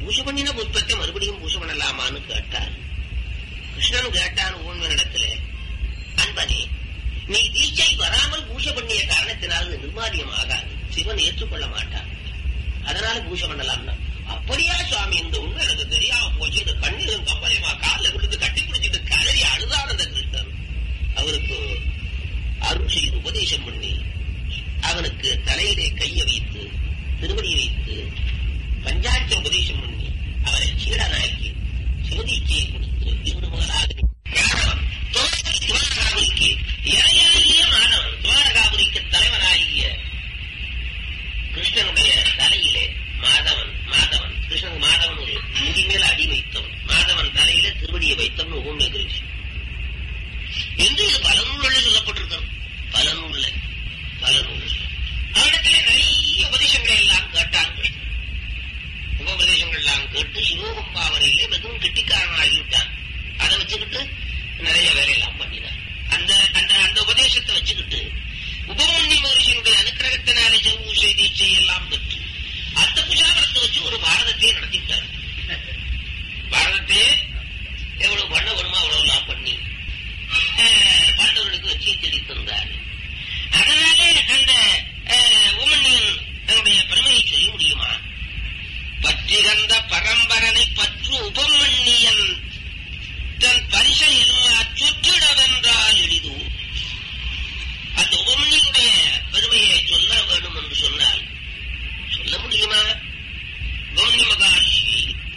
பூஜை பண்ணின புஷ்பத்தை மறுபடியும் பூஜை பண்ணலாமான்னு கேட்டார் கிருஷ்ணன் கேட்டான் ஊன்வனிடத்துல அன்பனே நீ தீட்சை வராமல் பூஜை பண்ணிய காரணத்தினால் இது நிர்மாலியம் ஆகாது சிவன் ஏற்றுக்கொள்ள மாட்டான் அதனால பூஜை பண்ணலாம்னா அப்படியா சுவாமி இந்த உண்மை எனக்கு தெரியாம போச்சு இந்த கண்ணீரும் கம்பளையமா காலில் விழுந்து கட்டி பிடிச்சிட்டு கதறி அழுதார் அந்த கிருஷ்ணன் அவருக்கு அருள் செய்து உபதேசம் பண்ணி அவனுக்கு தலையிலே கையை வைத்து திருவடியை வைத்து பஞ்சாட்சி உபதேசம் பண்ணி அவரை சீடனாக்கி சிவதீட்சையை கொடுத்து இன்று முதலாக ஞானவன் துவாரகாபுரிக்கு இறையாகிய மாணவன் துவாரகாபுரிக்கு தலைவனாகிய கிருஷ்ணனுடைய தலையிலே மாதவன் மாதவன் கிருஷ்ணன் மாதவன் ஒரு முடி மேல அடி வைத்தவன் மாதவன் தலையில திருவடியை வைத்தவன் ஊமை கிருஷ்ணன் என்று இது பல நூல்களில் சொல்லப்பட்டிருக்கிறது பல நூல்ல பல நூல் அவரிடத்திலே நிறைய உபதேசங்களை எல்லாம் கேட்டான் கிருஷ்ணன் உபதேசங்கள் எல்லாம் கேட்டு சிவகம்பாவரையிலே மிகவும் கெட்டிக்காரன் ஆகிவிட்டான் அதை வச்சுக்கிட்டு நிறைய வேலையெல்லாம் பண்ணினான் அந்த அந்த அந்த உபதேசத்தை வச்சுக்கிட்டு உபமன்யி மகர்ஷியினுடைய அனுக்கிரகத்தினாலே செவ்வு தீட்சை எல்லாம் பெற்று அந்த புஜாபரத்தை வச்சு ஒரு பாரதத்தையே நடத்திட்டார் பாரதத்தையே எவ்வளவு பண்ண வேணுமோ அவ்வளவு எல்லாம் பண்ணி அஹ், பாண்டவர்களுக்கு வச்சு செடி தந்தார் அதனாலே அந்த அஹ், உமன்யன் தன்னுடைய பெருமையை சொல்ல முடியுமா பற்றிகந்த பரம்பரனை பற்று உபமன்னியன் தன் பரிசை எனுமா சுற்றிடவென்றால் எளிது அந்த உபமன்யனுடைய பெருமையை சொல்ல வேண்டும் என்று சொன்னால் சொல்ல முடியுமா உபமன்ய மகாஷி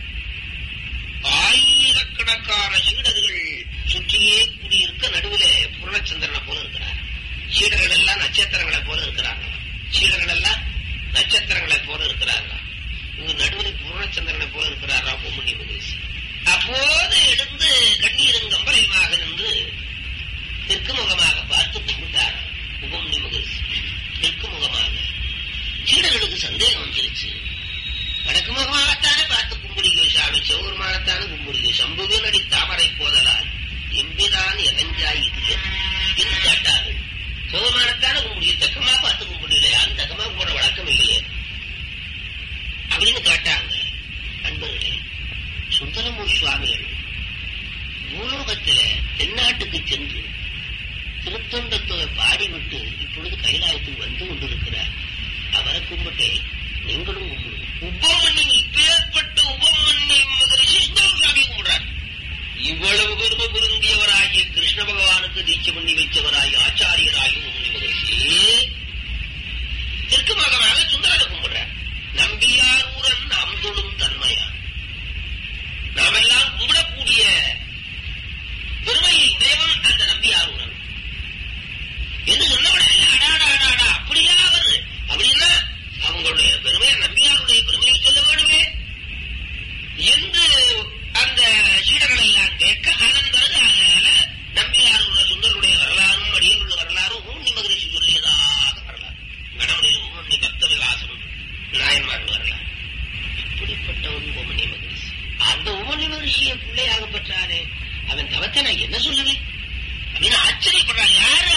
ஆயிரக்கணக்கான சீடர்கள் சுற்றியே கூடியிருக்க நடுவிலே பூர்ணச்சந்திரனை போல இருக்கிறார் சீடர்கள் எல்லாம் நட்சத்திரங்களை போல இருக்கிறாங்க சீடர்கள் எல்லாம் நட்சத்திரங்களை போல இருக்கிறாங்க இங்க நடுவில் பூர்ணச்சந்திரனை போல இருக்கிறாரா பொம்முனி மகேஷ் அப்போது எழுந்து கண்ணீரும் கம்பளையுமாக நின்று தெற்கு முகமாக பார்த்து கும்பிட்டார் உபமுனி மகேஷ் தெற்கு முகமாக சீடர்களுக்கு சந்தேகம் வந்துருச்சு வடக்கு முகமாகத்தானே பார்த்து கும்பிடுகோ சாமி சிவபெருமானத்தானே கும்பிடுகோ சம்புவில் அடி தாமரை போதலால் எம்பிதான் இறஞ்சாய் இது என் என்று கேட்டார்கள் சிவபெருமானத்தானே கும்பிடுகோ தக்கமா பார்த்து கும்பிடலையே அந்த தக்கமா போட வழக்கம் இல்லையே அப்படின்னு கேட்டாங்க அன்பர்களே சுந்தரமூர் சுவாமிகள் பூலோகத்தில தென்னாட்டுக்கு சென்று திருத்தொண்டத்துவை பாடிவிட்டு இப்பொழுது கைலாயத்துக்கு வந்து கொண்டிருக்கிறார் அவரை கும்பிட்டே நீங்களும் கும்பிடுங்க உபமன்யம் இப்பேற்பட்ட உபமன்யம் மகரிஷி சுந்தர சுவாமி கும்பிடுறார் இவ்வளவு பெருமை பொருந்தியவராகிய கிருஷ்ண பகவானுக்கு தீட்சை பண்ணி வைத்தவராகிய ஆச்சாரியராகிய உபமன்ய மகரிஷி தெற்கு மகனாக சுந்தரனை கும்பிடுறார் நம்பியாரூரன் நாம் தொழும் தன்மையா நாமெல்லாம் கும்பிடக்கூடிய பெருமையை உடையவன் அந்த நம்பியாரூரன் என்று சொன்னவுடனே அடாடா அடாடா அப்படியா அவர் அப்படின்னா அவங்களுடைய பெருமையை நம்பியாருடைய பெருமையை சொல்ல வேண்டுமே என்று அந்த சீடர்கள் எல்லாம் கேட்க அதன் பிறகு அதனால நம்பியாருடைய சுந்தருடைய வரலாறும் அடியுள்ள வரலாறும் ஊன்னி மகரிஷி சொல்லியதாக வரலாறு வடமொழியில் ஊன்னி பக்த விலாசம் நாயன்மார் வரலாறு இப்படிப்பட்டவன் உமனி மகரிஷி அந்த உமனி மகரிஷியை பிள்ளையாக பெற்றானே அவன் தவத்தை நான் என்ன சொல்லுவேன் அப்படின்னு ஆச்சரியப்படுறான் யார